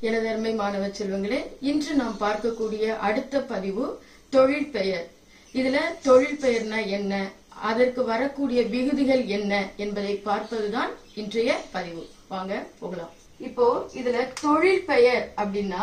எனது அருமை மாணவ செல்வங்களே இன்று நாம் பார்க்கக்கூடிய அடுத்த பதிவு தொழில் பெயர் இதுல தொழில் பெயர்னா என்ன அதற்கு வரக்கூடிய விகுதிகள் என்ன என்பதை பார்ப்பதுதான் இன்றைய பதிவு வாங்க போகலாம் இப்போ இதுல தொழில் பெயர் அப்படின்னா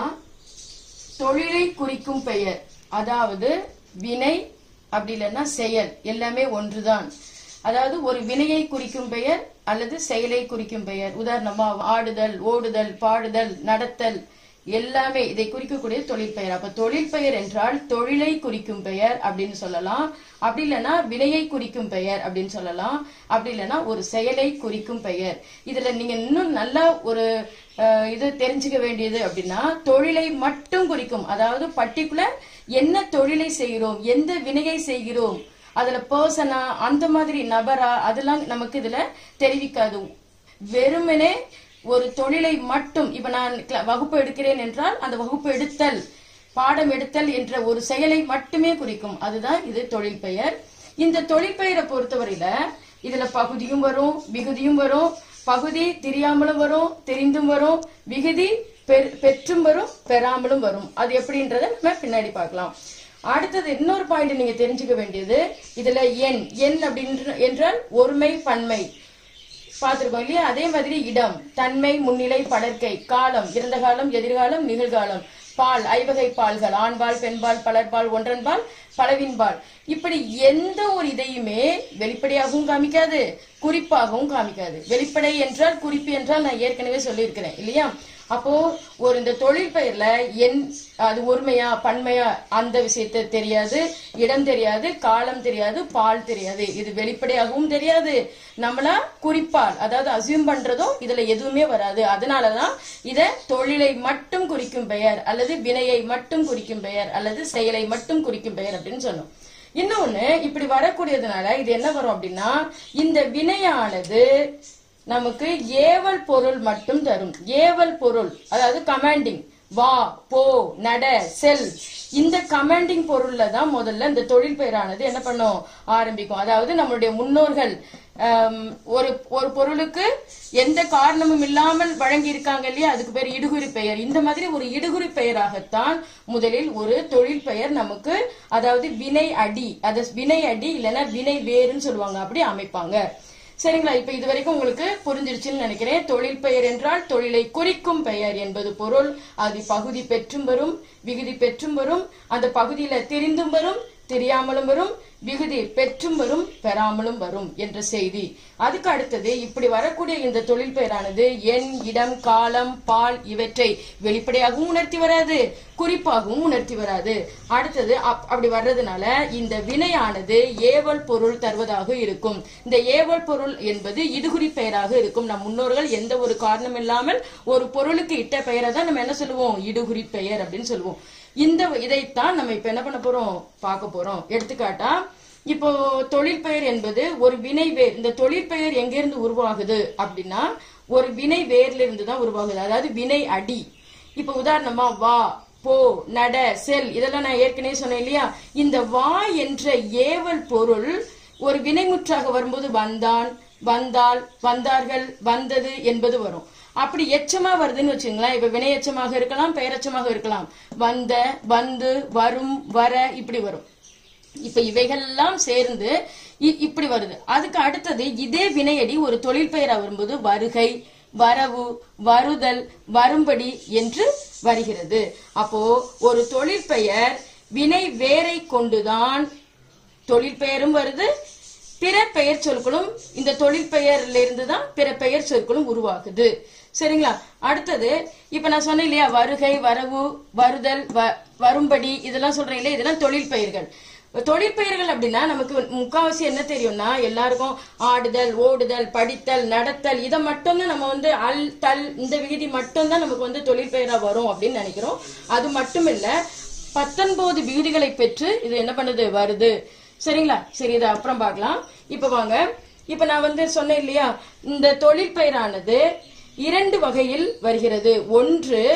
தொழிலை குறிக்கும் பெயர் அதாவது வினை அப்படி இல்லைன்னா செயல் எல்லாமே ஒன்றுதான் அதாவது ஒரு வினையை குறிக்கும் பெயர் அல்லது செயலை குறிக்கும் பெயர் உதாரணமா ஆடுதல் ஓடுதல் பாடுதல் நடத்தல் எல்லாமே இதை குறிக்கக்கூடிய தொழில் பெயர் அப்ப தொழில் பெயர் என்றால் தொழிலை குறிக்கும் பெயர் அப்படின்னு சொல்லலாம் அப்படி இல்லைன்னா வினையை குறிக்கும் பெயர் அப்படின்னு சொல்லலாம் அப்படி இல்லைன்னா ஒரு செயலை குறிக்கும் பெயர் இதுல நீங்க இன்னும் நல்லா ஒரு அஹ், இது தெரிஞ்சுக்க வேண்டியது அப்படின்னா தொழிலை மட்டும் குறிக்கும் அதாவது பர்டிகுலர் என்ன தொழிலை செய்கிறோம் எந்த வினையை செய்கிறோம் அதுல பர்சனா அந்த மாதிரி நபரா அதெல்லாம் நமக்கு இதுல தெரிவிக்காது வெறுமனே ஒரு தொழிலை மட்டும் இப்ப நான் கிள- வகுப்பு எடுக்கிறேன் என்றால் அந்த வகுப்பு எடுத்தல் பாடம் எடுத்தல் என்ற ஒரு செயலை மட்டுமே குறிக்கும் அதுதான் இது தொழில் பெயர் இந்த தொழில் பெயரை பொறுத்தவரையில இதுல பகுதியும் வரும் விகுதியும் வரும் பகுதி தெரியாமலும் வரும் தெரிந்தும் வரும் விகுதி பெற்- பெற்றும் வரும் பெறாமலும் வரும் அது எப்படின்றத நம்ம பின்னாடி பார்க்கலாம் அடுத்தது இன்னொரு பாயிண்ட் நீங்க தெரிஞ்சுக்க வேண்டியது இதுல எண் எண் அப்படின்ற என்றால் ஒருமை பன்மை பார்த்திருக்கோம் இல்லையா அதே மாதிரி இடம் தன்மை முன்னிலை படர்க்கை காலம் இறந்த காலம் எதிர்காலம் நிகழ்காலம் பால் ஐவகை பால்கள் ஆண்பால் பெண்பால் பலர்பால் ஒன்றன்பால் பலவின்பால் இப்படி எந்த ஒரு இதையுமே வெளிப்படையாகவும் காமிக்காது குறிப்பாகவும் காமிக்காது வெளிப்படை என்றால் குறிப்பு என்றால் நான் ஏற்கனவே சொல்லியிருக்கிறேன் இல்லையா அப்போ ஒரு இந்த தொழில் பெயர்ல என் அது ஒருமையா பன்மையா அந்த விஷயத்த தெரியாது இடம் தெரியாது காலம் தெரியாது பால் தெரியாது இது வெளிப்படையாகவும் தெரியாது நம்மளா குறிப்பால் அதாவது அசியூம் பண்றதும் இதுல எதுவுமே வராது அதனாலதான் இத தொழிலை மட்டும் குறிக்கும் பெயர் அல்லது வினையை மட்டும் குறிக்கும் பெயர் அல்லது செயலை மட்டும் குறிக்கும் பெயர் அப்படின்னு சொன்னோம் இன்னொன்னு இப்படி வரக்கூடியதுனால இது என்ன வரும் அப்படின்னா இந்த வினையானது நமக்கு ஏவல் பொருள் மட்டும் தரும் ஏவல் பொருள் அதாவது கமாண்டிங் வா போ நட செல் இந்த கமாண்டிங் பொருள்ல தான் முதல்ல இந்த தொழில் பெயரானது என்ன பண்ணும் ஆரம்பிக்கும் அதாவது நம்மளுடைய முன்னோர்கள் ஆம், ஒரு ஒரு பொருளுக்கு எந்த காரணமும் இல்லாமல் வழங்கி இருக்காங்க இல்லையா அதுக்கு பேர் இடுகுறி பெயர் இந்த மாதிரி ஒரு இடுகுறி பெயராகத்தான் முதலில் ஒரு தொழில் பெயர் நமக்கு அதாவது வினை அடி அது வினை அடி இல்லைன்னா வினை வேறுன்னு சொல்லுவாங்க அப்படி அமைப்பாங்க சரிங்களா இப்ப இது வரைக்கும் உங்களுக்கு புரிஞ்சிருச்சுன்னு நினைக்கிறேன் தொழில் பெயர் என்றால் தொழிலை குறிக்கும் பெயர் என்பது பொருள் அது பகுதி பெற்றும் வரும் விகுதி பெற்றும் வரும் அந்த பகுதியில தெரிந்தும் வரும் தெரியாமலும் வரும் விகுதி பெற்றும் வரும் பெறாமலும் வரும் என்ற செய்தி அதுக்கு அடுத்தது இப்படி வரக்கூடிய இந்த தொழில் பெயரானது எண் இடம் காலம் பால் இவற்றை வெளிப்படையாகவும் உணர்த்தி வராது குறிப்பாகவும் உணர்த்தி வராது அடுத்தது அப்- அப்படி வர்றதுனால இந்த வினையானது ஏவல் பொருள் தருவதாக இருக்கும் இந்த ஏவல் பொருள் என்பது இதுகுறி பெயராக இருக்கும் நம் முன்னோர்கள் எந்த ஒரு காரணம் இல்லாமல் ஒரு பொருளுக்கு இட்ட பெயரை தான் நம்ம என்ன சொல்லுவோம் இடுகுறி பெயர் அப்படின்னு சொல்லுவோம் இந்த இதைத்தான் நம்ம இப்ப என்ன பண்ண போறோம் பார்க்க போறோம் எடுத்துக்காட்டா இப்போ தொழில் பெயர் என்பது ஒரு வினை வேர் இந்த தொழில் பெயர் எங்கிருந்து உருவாகுது அப்படின்னா ஒரு வினை வேர்ல இருந்து தான் உருவாகுது அதாவது வினை அடி இப்ப உதாரணமா வா போ நட செல் இதெல்லாம் நான் ஏற்கனவே சொன்னேன் இல்லையா இந்த வா என்ற ஏவல் பொருள் ஒரு வினைமுற்றாக வரும்போது வந்தான் வந்தால் வந்தார்கள் வந்தது என்பது வரும் அப்படி எச்சமா வருதுன்னு வச்சுங்களேன் இப்ப வினை எச்சமாக இருக்கலாம் பெயரெச்சமாக இருக்கலாம் வந்த வந்து வரும் வர இப்படி வரும் இப்ப இவைகள்லாம் சேர்ந்து இ- இப்படி வருது அதுக்கு அடுத்தது இதே வினையடி ஒரு தொழில் பெயரா வரும்போது வருகை வரவு வருதல் வரும்படி என்று வருகிறது அப்போ ஒரு தொழில் பெயர் வினை வேரை கொண்டுதான் தொழில் பெயரும் வருது பிற பெயர் சொற்களும் இந்த தொழில் பெயர்ல இருந்து தான் பிற பெயர் சொற்களும் உருவாகுது சரிங்களா அடுத்தது இப்ப நான் சொன்னேன் இல்லையா வருகை வரவு வருதல் வ- வரும்படி இதெல்லாம் சொல்றேன் இல்லையா இதெல்லாம் தொழில் பெயர்கள் தொழில் பெயர்கள் அப்படின்னா நமக்கு முக்காவாசி என்ன தெரியும்னா எல்லாருக்கும் ஆடுதல் ஓடுதல் படித்தல் நடத்தல் இதை மட்டும்தான் நம்ம வந்து அல் தல் இந்த விகுதி மட்டும்தான் நமக்கு வந்து தொழில் பெயரா வரும் அப்படின்னு நினைக்கிறோம் அது மட்டும் இல்ல பத்தொன்பது விகுதிகளை பெற்று இது என்ன பண்ணுது வருது சரிங்களா சரி இதை அப்புறம் பார்க்கலாம் இப்ப வாங்க இப்ப நான் வந்து சொன்னேன் இல்லையா இந்த தொழில் பெயரானது இரண்டு வகையில் வருகிறது ஒன்று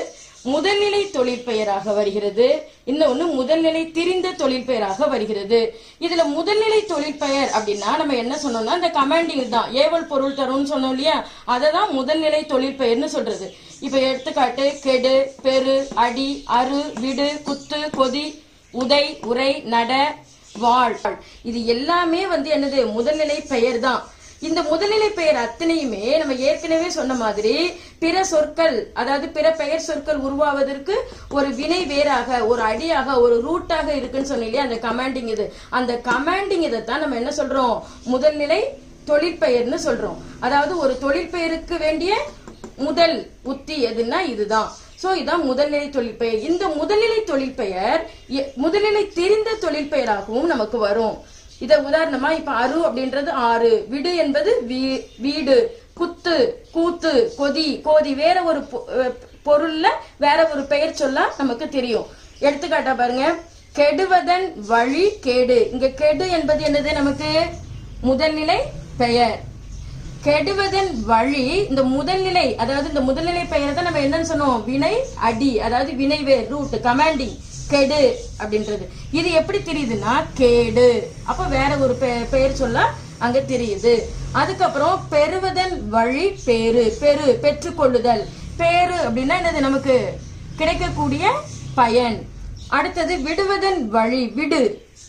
முதல்நிலை தொழிற்பெயராக வருகிறது இன்னொன்னு முதல்நிலை திரிந்த தொழிற்பெயராக வருகிறது இதுல முதல்நிலை தொழிற்பெயர் அப்படின்னா நம்ம என்ன சொன்னோம்னா இந்த கமாண்டிங் தான் ஏவல் பொருள் தரும்னு சொன்னோம் இல்லையா அதை தான் முதல்நிலை தொழிற்பெயர்னு சொல்றது இப்ப எடுத்துக்காட்டு கெடு பெரு அடி அரு விடு குத்து கொதி உதை உரை நட வாழ் இது எல்லாமே வந்து என்னது முதல்நிலை பெயர் தான் இந்த முதல்நிலை பெயர் அத்தனையுமே நம்ம ஏற்கனவே சொன்ன மாதிரி பிற சொற்கள் அதாவது பிற பெயர் சொற்கள் உருவாவதற்கு ஒரு வினை வேறாக ஒரு அடியாக ஒரு ரூட்டாக இருக்குன்னு சொன்னோம் இல்லையா அந்த கமாண்டிங் இது அந்த கமாண்டிங் இதைத்தான் நம்ம என்ன சொல்றோம் முதல்நிலை தொழிற்பெயர்னு சொல்றோம் அதாவது ஒரு தொழிற்பெயருக்கு வேண்டிய முதல் உத்தி எதுன்னா இதுதான் சோ இதான் முதல்நிலை தொழிற்பெயர் இந்த முதல்நிலை தொழிற்பெயர் எ- முதல்நிலை தெரிந்த தொழிற்பெயராகவும் நமக்கு வரும் இத உதாரணமா இப்ப அரு அப்படின்றது ஆறு விடு என்பது வீ- வீடு குத்து கூத்து கொதி கோதி வேற ஒரு பொ- அஹ் பொருள்ல வேற ஒரு பெயர் சொல்ல நமக்கு தெரியும் எடுத்துக்காட்டா பாருங்க கெடுவதன் வழி கேடு இங்க கெடு என்பது என்னது நமக்கு முதல்நிலை பெயர் கெடுவதன் வழி இந்த முதல்நிலை அதாவது இந்த முதல்நிலை பெயரை தான் நம்ம என்னன்னு சொன்னோம் வினை அடி அதாவது வினைவேர் ரூட் கமாண்டிங் கெடு அப்படின்றது இது எப்படி தெரியுதுன்னா கேடு அப்ப வேற ஒரு பெ- பெயர் சொல்ல அங்க தெரியுது அதுக்கப்புறம் பெறுவதன் வழி பேரு பெரு பெற்றுக்கொள்ளுதல் பேரு அப்படின்னா என்னது நமக்கு கிடைக்கக்கூடிய பயன் அடுத்தது விடுவதன் வழி விடு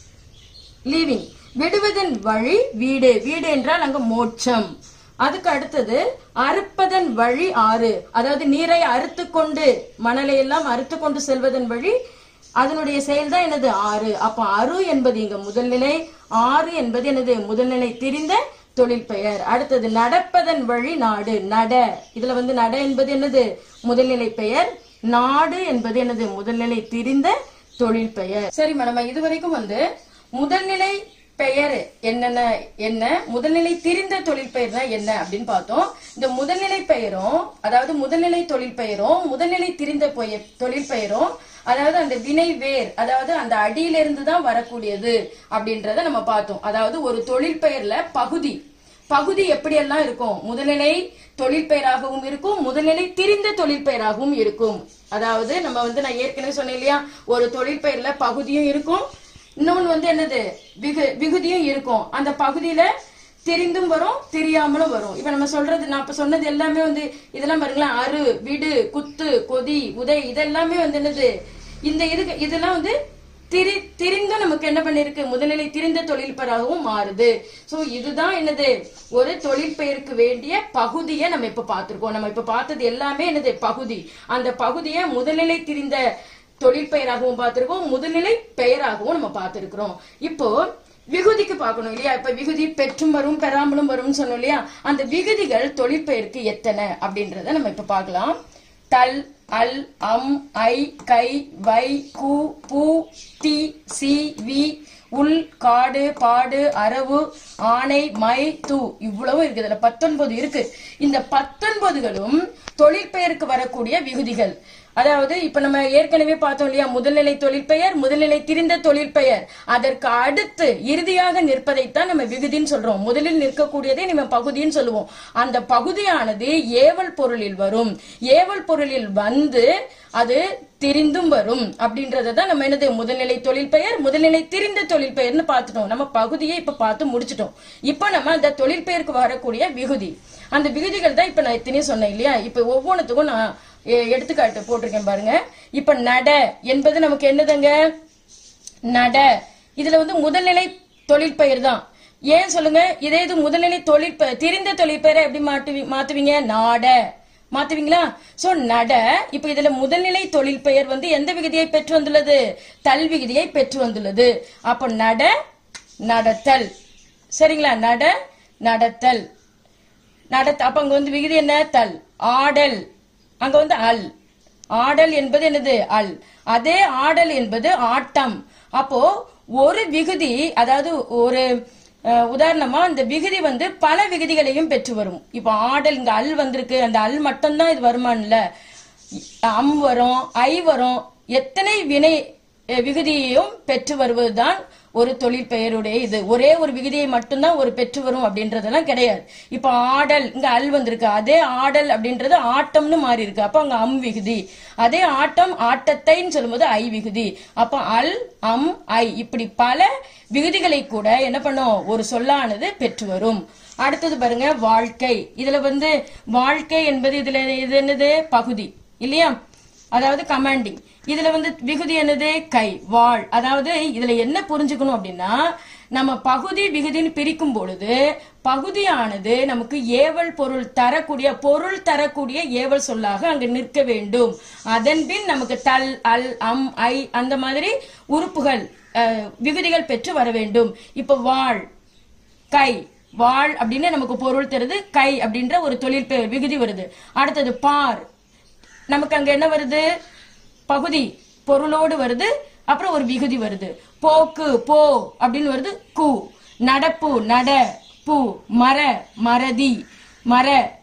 லீவிங் விடுவதன் வழி வீடு வீடு என்றால் அங்க மோட்சம் அதுக்கு அடுத்தது அறுப்பதன் வழி ஆறு அதாவது நீரை அறுத்து கொண்டு மணலை எல்லாம் அறுத்து கொண்டு செல்வதன் வழி அதனுடைய செயல் தான் என்னது ஆறு அப்ப அரு என்பது இங்க முதல்நிலை ஆறு என்பது என்னது முதல்நிலை தெரிந்த தொழில் பெயர் அடுத்தது நடப்பதன் வழி நாடு நட இதுல வந்து நட என்பது என்னது முதல்நிலை பெயர் நாடு என்பது என்னது முதல்நிலை தெரிந்த தொழில் பெயர் சரி நம்ம இதுவரைக்கும் வந்து முதல்நிலை பெயர் என்னென்ன என்ன முதல்நிலை திரிந்த தொழில் பெயர்னா என்ன அப்படின்னு பார்த்தோம் இந்த முதல்நிலை பெயரும் அதாவது முதல்நிலை தொழில் பெயரும் முதல்நிலை திரிந்த பெய- தொழில் பெயரும் அதாவது அந்த வினை வேர் அதாவது அந்த அடியிலிருந்து தான் வரக்கூடியது அப்படின்றத நம்ம பார்த்தோம் அதாவது ஒரு தொழில் பெயர்ல பகுதி பகுதி எப்படியெல்லாம் இருக்கும் முதல்நிலை தொழிற்பெயராகவும் இருக்கும் முதல்நிலை திரிந்த தொழிற்பெயராகவும் இருக்கும் அதாவது நம்ம வந்து நான் ஏற்கனவே சொன்னேன் இல்லையா ஒரு தொழிற்பெயர்ல பகுதியும் இருக்கும் இன்னொன்னு வந்து என்னது விகு விகுதியும் இருக்கும் அந்த பகுதியில தெரிந்தும் வரும் தெரியாமலும் வரும் இப்ப நம்ம சொல்றது நான் இப்ப சொன்னது எல்லாமே வந்து இதெல்லாம் பாருங்களேன் அரு விடு குத்து கொதி உதை இதெல்லாமே வந்து என்னது இந்த இதுக்கு இதெல்லாம் வந்து திரி திரிந்தும் நமக்கு என்ன பண்ணிருக்கு முதல்நிலை திரிந்த தொழிற்பெயராகவும் மாறுது சோ இதுதான் என்னது ஒரு தொழிற்பெயருக்கு வேண்டிய பகுதியை நம்ம இப்ப பார்த்திருக்கோம் நம்ம இப்ப பார்த்தது எல்லாமே என்னது பகுதி அந்த பகுதியை முதல்நிலை திரிந்த தொழிற்பெயராகவும் பார்த்திருக்கோம் முதல்நிலை பெயராகவும் நம்ம பார்த்திருக்கிறோம் இப்போ விகுதிக்கு பார்க்கணும் இல்லையா இப்ப விகுதி பெற்றும் வரும் பெறாமலும் வரும்னு சொன்னோம் இல்லையா அந்த விகுதிகள் தொழிற்பெயருக்கு எத்தனை அப்படின்றத நம்ம இப்ப பார்க்கலாம் தல் அல் அம் ஐ கை வை கு பூ தி சி வி உள் காடு பாடு அரவு ஆனை மை தூ இவ்வளவு இருக்கு இதுல பத்தொன்பது இருக்கு இந்த பத்தொன்பதுகளும் தொழிற்பெயருக்கு வரக்கூடிய விகுதிகள் அதாவது இப்ப நம்ம ஏற்கனவே பார்த்தோம் இல்லையா முதல்நிலை தொழிற்பெயர் முதல்நிலை திரிந்த தொழிற்பெயர் அதற்கு அடுத்து இறுதியாக நிற்பதைத்தான் நம்ம விகுதின்னு சொல்றோம் முதலில் நிற்கக்கூடியதை நம்ம பகுதின்னு சொல்லுவோம் அந்த பகுதியானது ஏவல் பொருளில் வரும் ஏவல் பொருளில் வந்து அது திரிந்தும் வரும் அப்படின்றத தான் நம்ம என்னது முதல்நிலை தொழிற்பெயர் முதல்நிலை திரிந்த தொழிற்பெயர்னு பார்த்துட்டோம் நம்ம பகுதியை இப்ப பார்த்து முடிச்சிட்டோம் இப்ப நம்ம அந்த தொழிற்பெயருக்கு வரக்கூடிய விகுதி அந்த விகுதிகள் தான் இப்ப நான் எத்தனையும் சொன்னேன் இல்லையா இப்ப ஒவ்வொன்றுத்துக்கும் நான் எ- எடுத்துக்காட்டு போட்டிருக்கேன் பாருங்க இப்ப நட என்பது நமக்கு என்னதுங்க நட இதுல வந்து முதல்நிலை தொழிற்பெயர் தான் ஏன் சொல்லுங்க இதே இது முதல்நிலை தொழிற்பெயர் திரிந்த தொழிற்பெயரை எப்படி மாட்டுவி மாத்துவீங்க நாட மாத்துவீங்களா சோ நட இப்ப இதுல முதல்நிலை தொழில் பெயர் வந்து எந்த விகுதியை பெற்று வந்துள்ளது தல் விகுதியை பெற்று வந்துள்ளது அப்ப நட நடத்தல் சரிங்களா நட நடத்தல் நடத்த அப்ப அங்க வந்து விகுதி என்ன தல் ஆடல் அங்க வந்து அல் ஆடல் என்பது என்னது அல் அதே ஆடல் என்பது ஆட்டம் அப்போ ஒரு விகுதி அதாவது ஒரு அஹ், உதாரணமா இந்த விகுதி வந்து பல விகுதிகளையும் பெற்று வரும் இப்போ ஆடல் இங்க அல் வந்திருக்கு அந்த அல் மட்டும்தான் இது வருமானல அம் வரும் ஐ வரும் எத்தனை வினை அஹ், விகுதியையும் பெற்று வருவதுதான் ஒரு தொழில் பெயருடைய இது ஒரே ஒரு விகுதியை மட்டும்தான் ஒரு பெற்று வரும் அப்படின்றதெல்லாம் கிடையாது இப்ப ஆடல் இங்க அல் வந்திருக்கு அதே ஆடல் அப்படின்றது ஆட்டம்னு மாறி இருக்கு அப்ப அங்க அம் விகுதி அதே ஆட்டம் ஆட்டத்தைன்னு சொல்லும்போது ஐ விகுதி அப்ப அல் அம் ஐ இப்படி பல விகுதிகளை கூட என்ன பண்ணும் ஒரு சொல்லானது பெற்று வரும் அடுத்தது பாருங்க வாழ்க்கை இதுல வந்து வாழ்க்கை என்பது இதுல இது என்னது பகுதி இல்லையா அதாவது கமாண்டிங் இதுல வந்து விகுதி என்னது கை வாழ் அதாவது இதுல என்ன புரிஞ்சுக்கணும் அப்படின்னா நம்ம பகுதி விகுதின்னு பிரிக்கும் பொழுது பகுதியானது நமக்கு ஏவல் பொருள் தரக்கூடிய பொருள் தரக்கூடிய ஏவல் சொல்லாக அங்க நிற்க வேண்டும் அதன் பின் நமக்கு தல் அல் அம் ஐ அந்த மாதிரி உறுப்புகள் அஹ், விகுதிகள் பெற்று வர வேண்டும் இப்ப வாழ் கை வாழ் அப்படின்னு நமக்கு பொருள் தருது கை அப்படின்ற ஒரு தொழில் பெயர் விகுதி வருது அடுத்தது பார் நமக்கு அங்க என்ன வருது பகுதி பொருளோடு வருது அப்புறம் ஒரு விகுதி வருது போக்கு போ அப்படின்னு வருது கு நடப்பு நட பூ மர மறதி மர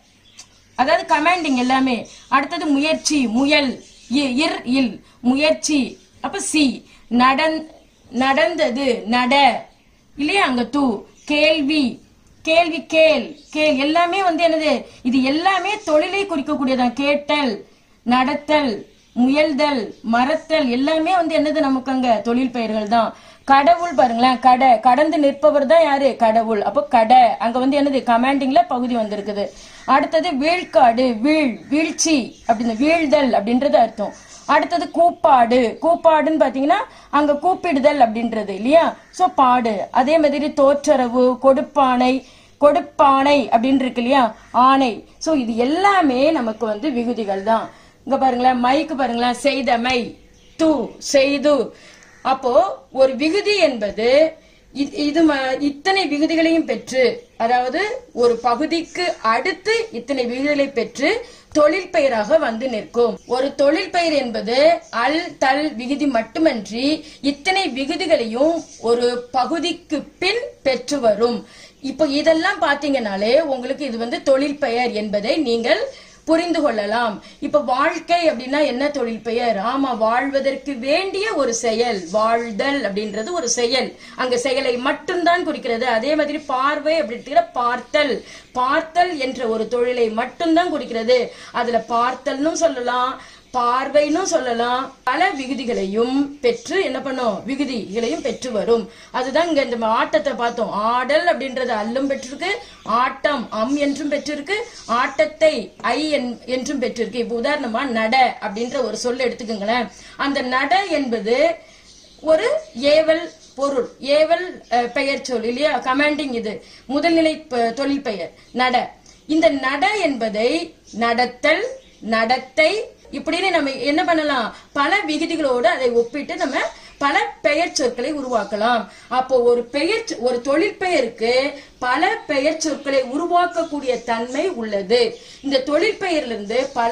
அதாவது கமாண்டிங் எல்லாமே அடுத்தது முயற்சி முயல் இ- இர் இல் முயற்சி அப்ப சி நடந் நடந்தது நட இல்லையா அங்க தூ கேள்வி கேள்வி கேள் கேள் எல்லாமே வந்து என்னது இது எல்லாமே தொழிலை குறிக்கக்கூடியதான் கேட்டல் நடத்தல் முயல்தல் மறத்தல் எல்லாமே வந்து என்னது நமக்கு அங்க தொழில் பெயர்கள் தான் கடவுள் பாருங்களேன் கடை கடந்து நிற்பவர் தான் யாரு கடவுள் அப்போ கடை அங்க வந்து என்னது கமாண்டிங்ல பகுதி வந்திருக்குது அடுத்தது வீழ்காடு வீழ் வீழ்ச்சி அப்படின்னு வீழ்தல் அப்படின்றது அர்த்தம் அடுத்தது கூப்பாடு கூப்பாடுன்னு பாத்தீங்கன்னா அங்க கூப்பிடுதல் அப்படின்றது இல்லையா சோ பாடு அதே மாதிரி தோற்றரவு கொடுப்பானை கொடுப்பானை அப்படின்னு இருக்கு இல்லையா ஆணை சோ இது எல்லாமே நமக்கு வந்து விகுதிகள் தான் இங்க பாருங்களேன் மைக்கு பாருங்களேன் செய்தமை து செய்து அப்போ ஒரு விகுதி என்பது இ- இது ம- இத்தனை விகுதிகளையும் பெற்று அதாவது ஒரு பகுதிக்கு அடுத்து இத்தனை விகுதிகளை பெற்று தொழில் பெயராக வந்து நிற்கும் ஒரு தொழில் பெயர் என்பது அல் தல் விகுதி மட்டுமன்றி இத்தனை விகுதிகளையும் ஒரு பகுதிக்கு பின் பெற்று வரும் இப்போ இதெல்லாம் பாத்தீங்கன்னாலே உங்களுக்கு இது வந்து தொழில் பெயர் என்பதை நீங்கள் புரிந்து கொள்ளலாம் இப்ப வாழ்க்கை அப்படின்னா என்ன தொழில் பெயர் ஆமா வாழ்வதற்கு வேண்டிய ஒரு செயல் வாழ்தல் அப்படின்றது ஒரு செயல் அங்க செயலை மட்டும்தான் குறிக்கிறது அதே மாதிரி பார்வை அப்படிங்கிற பார்த்தல் பார்த்தல் என்ற ஒரு தொழிலை மட்டும்தான் குறிக்கிறது அதுல பார்த்தல்னு சொல்லலாம் பார்வைன்னு சொல்லலாம் பல விகுதிகளையும் பெற்று என்ன பண்ணும் விகுதிகளையும் பெற்று வரும் அதுதான் இங்க இந்த ஆட்டத்தை பார்த்தோம் ஆடல் அப்படின்றது அல்லும் பெற்றிருக்கு ஆட்டம் அம் என்றும் பெற்றிருக்கு ஆட்டத்தை ஐ என்- என்றும் பெற்றிருக்கு இப்ப உதாரணமா நட அப்படின்ற ஒரு சொல் எடுத்துக்கோங்களேன் அந்த நட என்பது ஒரு ஏவல் பொருள் ஏவல் அஹ், பெயர் சொல் இல்லையா கமாண்டிங் இது முதல்நிலை ப- தொழில் பெயர் நட இந்த நட என்பதை நடத்தல் நடத்தை இப்படின்னு நம்ம என்ன பண்ணலாம் பல விகுதிகளோடு அதை ஒப்பிட்டு நம்ம பல பெயர் சொற்களை உருவாக்கலாம் அப்போ ஒரு பெயர் சொ- ஒரு தொழிற்பெயருக்கு பல பெயர் சொற்களை உருவாக்கக்கூடிய தன்மை உள்ளது இந்த தொழிற்பெயர்லிருந்து பல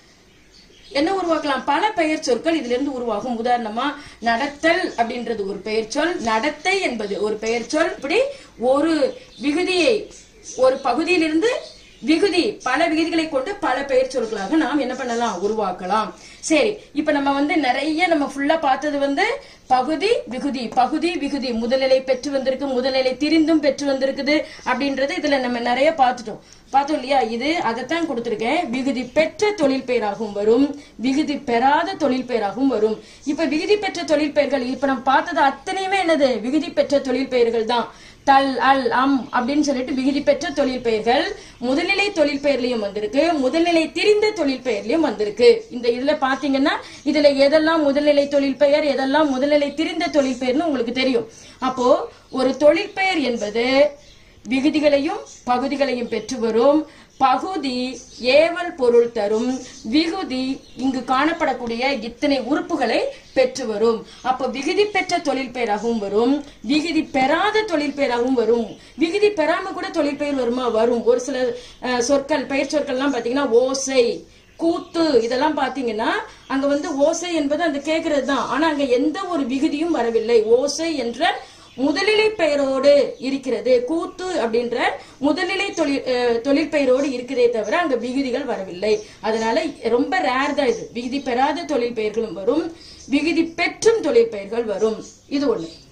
என்ன உருவாக்கலாம் பல பெயர் சொற்கள் இதுல இருந்து உருவாகும் உதாரணமா நடத்தல் அப்படின்றது ஒரு பெயர் சொல் நடத்தை என்பது ஒரு பெயர் சொல் இப்படி ஒரு விகுதியை ஒரு பகுதியிலிருந்து விகுதி பல விகுதிகளை கொண்டு பல பெயர் சொற்களாக நாம் என்ன பண்ணலாம் உருவாக்கலாம் சரி இப்ப நம்ம வந்து நிறைய நம்ம ஃபுல்லா பார்த்தது வந்து பகுதி விகுதி பகுதி விகுதி முதல்நிலை பெற்று வந்திருக்கு முதல்நிலை திரிந்தும் பெற்று வந்திருக்குது அப்படின்றது இதுல நம்ம நிறைய பார்த்துட்டோம் பார்த்தோம் இல்லையா இது அதைத்தான் கொடுத்திருக்கேன் விகுதி பெற்ற தொழில் பெயராகவும் வரும் விகுதி பெறாத தொழில் பெயராகவும் வரும் இப்ப விகுதி பெற்ற தொழில் பெயர்கள் இப்ப நம்ம பார்த்தது அத்தனையுமே என்னது விகுதி பெற்ற தொழில் பெயர்கள் தான் தல் அல் அம் அப்படின்னு சொல்லிட்டு விகுதி பெற்ற தொழில் பெயர்கள் முதல்நிலை தொழில் பெயர்லயும் வந்திருக்கு முதல்நிலை திரிந்த தொழில் பெயர்லயும் வந்திருக்கு இந்த இதுல பாத்தீங்கன்னா இதுல எதெல்லாம் முதல்நிலை தொழில் பெயர் எதெல்லாம் முதல்நிலை திரிந்த தொழில் பெயர்னு உங்களுக்கு தெரியும் அப்போ ஒரு தொழில் பெயர் என்பது விகுதிகளையும் பகுதிகளையும் பெற்று வரும் பகுதி ஏவல் பொருள் தரும் விகுதி இங்கு காணப்படக்கூடிய இத்தனை உறுப்புகளை பெற்று வரும் அப்ப விகுதி பெற்ற தொழில் பெயராகவும் வரும் விகுதி பெறாத தொழில் பெயராகவும் வரும் விகுதி பெறாம கூட தொழில் பெயர் வருமா வரும் ஒரு சில அஹ், சொற்கள் பெயர் சொற்கள்லாம் பாத்தீங்கன்னா ஓசை கூத்து இதெல்லாம் பாத்தீங்கன்னா அங்க வந்து ஓசை என்பது அந்த கேக்குறது தான் ஆனா அங்க எந்த ஒரு விகுதியும் வரவில்லை ஓசை என்ற முதல்நிலை பெயரோடு இருக்கிறது கூத்து அப்படின்ற முதல்நிலை தொழில் அஹ், தொழில் பெயரோடு இருக்கிறதே தவிர அங்க விகுதிகள் வரவில்லை அதனால ரொம்ப ரேர் தான் இது விகுதி பெறாத தொழில் பெயர்களும் வரும் விகுதி பெற்றும் தொழில் பெயர்கள் வரும் இது ஒண்ணு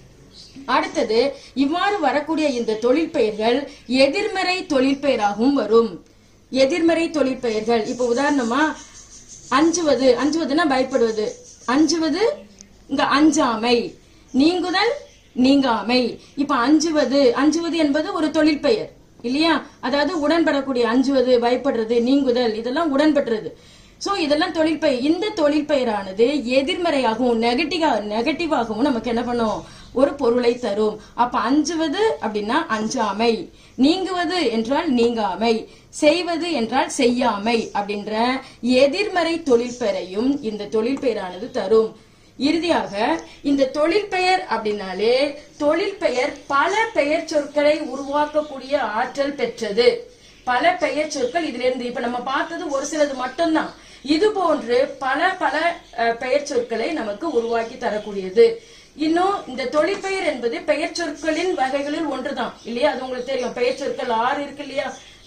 அடுத்தது இவ்வாறு வரக்கூடிய இந்த தொழிற்பெயர்கள் எதிர்மறை தொழிற்பெயராகவும் வரும் எதிர்மறை தொழிற்பெயர்கள் இப்ப உதாரணமா அஞ்சுவது அஞ்சுவதுன்னா பயப்படுவது அஞ்சுவது இங்க அஞ்சாமை நீங்குதல் நீங்காமை இப்ப அஞ்சுவது அஞ்சுவது என்பது ஒரு தொழிற்பெயர் இல்லையா அதாவது உடன்படக்கூடிய அஞ்சுவது பயப்படுறது நீங்குதல் இதெல்லாம் உடன்படுறது சோ இதெல்லாம் தொழிற்பெயர் இந்த தொழிற்பெயரானது எதிர்மறையாகவும் நெகட்டிவா நெகட்டிவாகவும் நமக்கு என்ன பண்ணும் ஒரு பொருளை தரும் அப்ப அஞ்சுவது அப்படின்னா அஞ்சாமை நீங்குவது என்றால் நீங்காமை செய்வது என்றால் செய்யாமை அப்படின்ற எதிர்மறை தொழிற்பெயரையும் இந்த தொழிற்பெயரானது தரும் இறுதியாக இந்த தொழிற்பெயர் அப்படின்னாலே தொழிற்பெயர் பல பெயர் சொற்களை உருவாக்கக்கூடிய ஆற்றல் பெற்றது பல பெயர் சொற்கள் இதுல இருந்து இப்ப நம்ம பார்த்தது ஒரு சிலது மட்டும்தான் இது போன்று பல பல அஹ், பெயர் சொற்களை நமக்கு உருவாக்கி தரக்கூடியது இன்னும் இந்த தொழிற்பெயர் என்பது பெயர் சொற்களின் வகைகளில் ஒன்றுதான் இல்லையா அது உங்களுக்கு தெரியும் பெயர் சொற்கள் ஆறு இருக்கு இல்லையா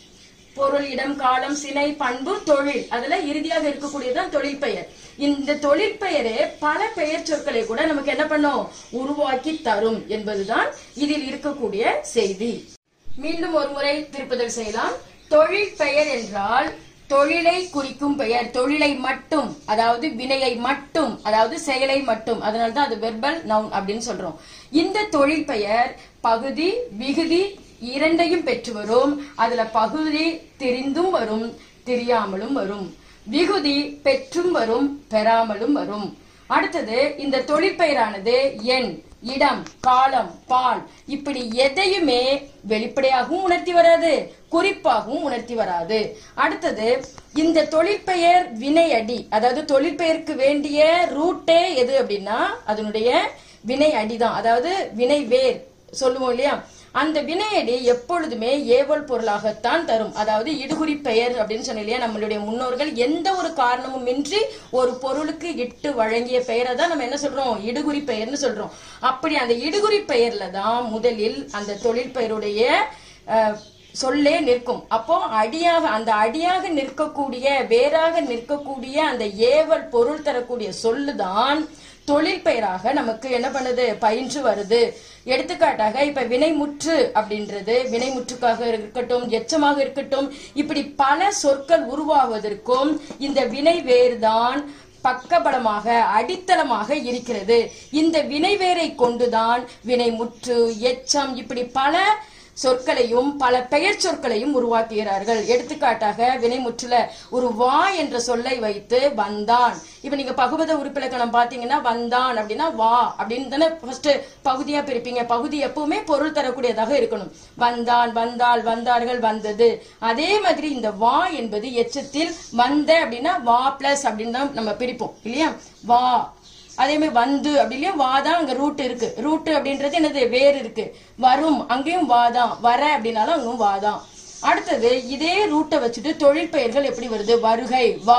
பொருள் இடம் காலம் சினை பண்பு தொழில் அதுல இறுதியாக இருக்கக்கூடியதுதான் தொழிற்பெயர் இந்த தொழிற்பெயரே பல பெயர் சொற்களை கூட நமக்கு என்ன பண்ணும் உருவாக்கி தரும் என்பதுதான் இதில் இருக்கக்கூடிய செய்தி மீண்டும் ஒரு முறை திருப்புதல் செய்யலாம் தொழில் பெயர் என்றால் தொழிலை குறிக்கும் பெயர் தொழிலை மட்டும் அதாவது வினையை மட்டும் அதாவது செயலை மட்டும் அதனாலதான் அது வெர்பல் நவுன் அப்படின்னு சொல்றோம் இந்த தொழில் பெயர் பகுதி விகுதி இரண்டையும் பெற்று வரும் அதுல பகுதி தெரிந்தும் வரும் தெரியாமலும் வரும் விகுதி பெற்றும் வரும் பெறாமலும் வரும் அடுத்தது இந்த தொழிற்பெயரானது எண் இடம் காலம் பால் இப்படி எதையுமே வெளிப்படையாகவும் உணர்த்தி வராது குறிப்பாகவும் உணர்த்தி வராது அடுத்தது இந்த தொழிற்பெயர் வினையடி அதாவது தொழிற்பெயருக்கு வேண்டிய ரூட்டே எது அப்படின்னா அதனுடைய வினை அடிதான் அதாவது வினை வேர் சொல்லுவோம் இல்லையா அந்த வினையடி எப்பொழுதுமே ஏவல் பொருளாகத்தான் தரும் அதாவது இடுகுறி பெயர் அப்படின்னு சொன்ன இல்லையா நம்மளுடைய முன்னோர்கள் எந்த ஒரு காரணமும் இன்றி ஒரு பொருளுக்கு இட்டு வழங்கிய பெயரை தான் நம்ம என்ன சொல்றோம் இடுகுறி பெயர்னு சொல்றோம் அப்படி அந்த இடுகுறி பெயர்ல தான் முதலில் அந்த தொழில் பெயருடைய அஹ், சொல்லே நிற்கும் அப்போ அடியாக அந்த அடியாக நிற்கக்கூடிய வேறாக நிற்கக்கூடிய அந்த ஏவல் பொருள் தரக்கூடிய சொல்லுதான் தொழில் பெயராக நமக்கு என்ன பண்ணுது பயின்று வருது எடுத்துக்காட்டாக இப்ப வினைமுற்று அப்படின்றது வினைமுற்றுக்காக இருக்கட்டும் எச்சமாக இருக்கட்டும் இப்படி பல சொற்கள் உருவாவதற்கும் இந்த வினை வேறுதான் பக்கபலமாக அடித்தளமாக இருக்கிறது இந்த வினைவேரை கொண்டுதான் வினைமுற்று எச்சம் இப்படி பல சொற்களையும் பல பெயர் சொற்களையும் உருவாக்குகிறார்கள் எடுத்துக்காட்டாக வினைமுற்றுல ஒரு வா என்ற சொல்லை வைத்து வந்தான் இப்ப நீங்க பகுபத உறுப்பிலக்கணம் பாத்தீங்கன்னா வந்தான் அப்படின்னா வா அப்படின்னு தானே ஃபர்ஸ்ட் பகுதியா பிரிப்பீங்க பகுதி எப்பவுமே பொருள் தரக்கூடியதாக இருக்கணும் வந்தான் வந்தாள் வந்தார்கள் வந்தது அதே மாதிரி இந்த வா என்பது எச்சத்தில் வந்த அப்படின்னா வா பிளஸ் அப்படின்னு தான் நம்ம பிரிப்போம் இல்லையா வா அதே மாதிரி வந்து அப்படி இல்லையா வாதான் அங்க ரூட் இருக்கு ரூட் அப்படின்றது என்னது வேர் இருக்கு வரும் அங்கேயும் வாதான் வர அப்படின்னாலும் அங்கேயும் வாதான் அடுத்தது இதே ரூட்டை வச்சுட்டு தொழிற்பெயர்கள் எப்படி வருது வருகை வா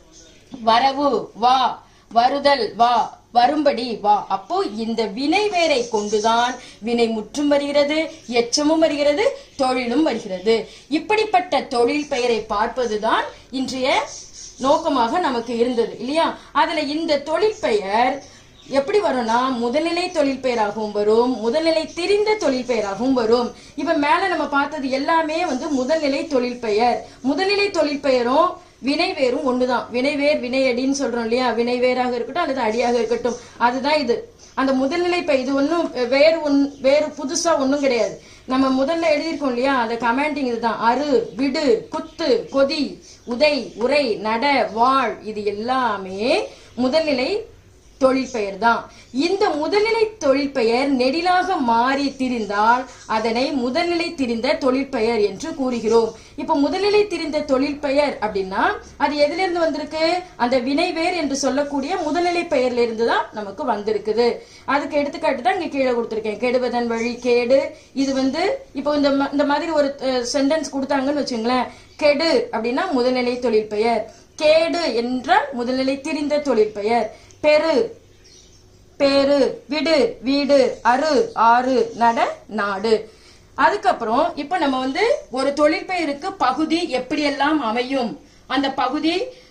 வரவு வா வருதல் வா வரும்படி வா அப்போ இந்த வினை வேரை கொண்டுதான் வினை முற்றும் வருகிறது எச்சமும் வருகிறது தொழிலும் வருகிறது இப்படிப்பட்ட தொழில் பெயரை பார்ப்பதுதான் இன்றைய நோக்கமாக நமக்கு இருந்தது இல்லையா அதுல இந்த தொழிற்பெயர் எப்படி வரும்னா முதல்நிலை தொழில் பெயராகவும் வரும் முதல்நிலை தெரிந்த தொழில் பெயராகவும் வரும் இப்ப மேல நம்ம பார்த்தது எல்லாமே வந்து முதல்நிலை தொழில் பெயர் முதல்நிலை தொழில் பெயரும் வினை வேரும் ஒண்ணுதான் வினைவேர் வினையடின்னு சொல்றோம் இல்லையா வினைவேராக இருக்கட்டும் அல்லது அடியாக இருக்கட்டும் அதுதான் இது அந்த முதல்நிலை பெயர் இது ஒன்றும் வேறு ஒன் வேறு புதுசா ஒன்றும் கிடையாது நம்ம முதல்ல எழுதியிருக்கோம் இல்லையா அந்த கமாண்டிங் இதுதான் அரு விடு குத்து கொதி உதை உரை நட வாழ் இது எல்லாமே முதல்நிலை தொழிற்பெயர் தான் இந்த முதல்நிலை தொழிற்பெயர் நெடிலாக மாறி திரிந்தால் அதனை முதல்நிலை திரிந்த தொழிற்பெயர் என்று கூறுகிறோம் இப்ப முதல்நிலை திரிந்த தொழிற்பெயர் அப்படின்னா அது எதுல இருந்து வந்திருக்கு அந்த வினைவேர் என்று சொல்லக்கூடிய முதல்நிலை பெயர்ல இருந்து தான் நமக்கு வந்திருக்குது அதுக்கு எடுத்துக்காட்டு தான் இங்க கீழே கொடுத்திருக்கேன் கெடுவதன் வழி கேடு இது வந்து இப்போ இந்த ம- இந்த மாதிரி ஒரு சென்டென்ஸ் கொடுத்தாங்கன்னு வச்சுங்களேன் கெடு அப்படின்னா முதல்நிலை தொழிற்பெயர் கேடு என்றால் முதல்நிலை திரிந்த தொழிற்பெயர் பெரு பேரு விடு வீடு அரு ஆறு நட நாடு அதுக்கப்புறம் இப்ப நம்ம வந்து ஒரு தொழிற்பெயருக்கு பகுதி எப்படியெல்லாம் அமையும் அந்த பகுதி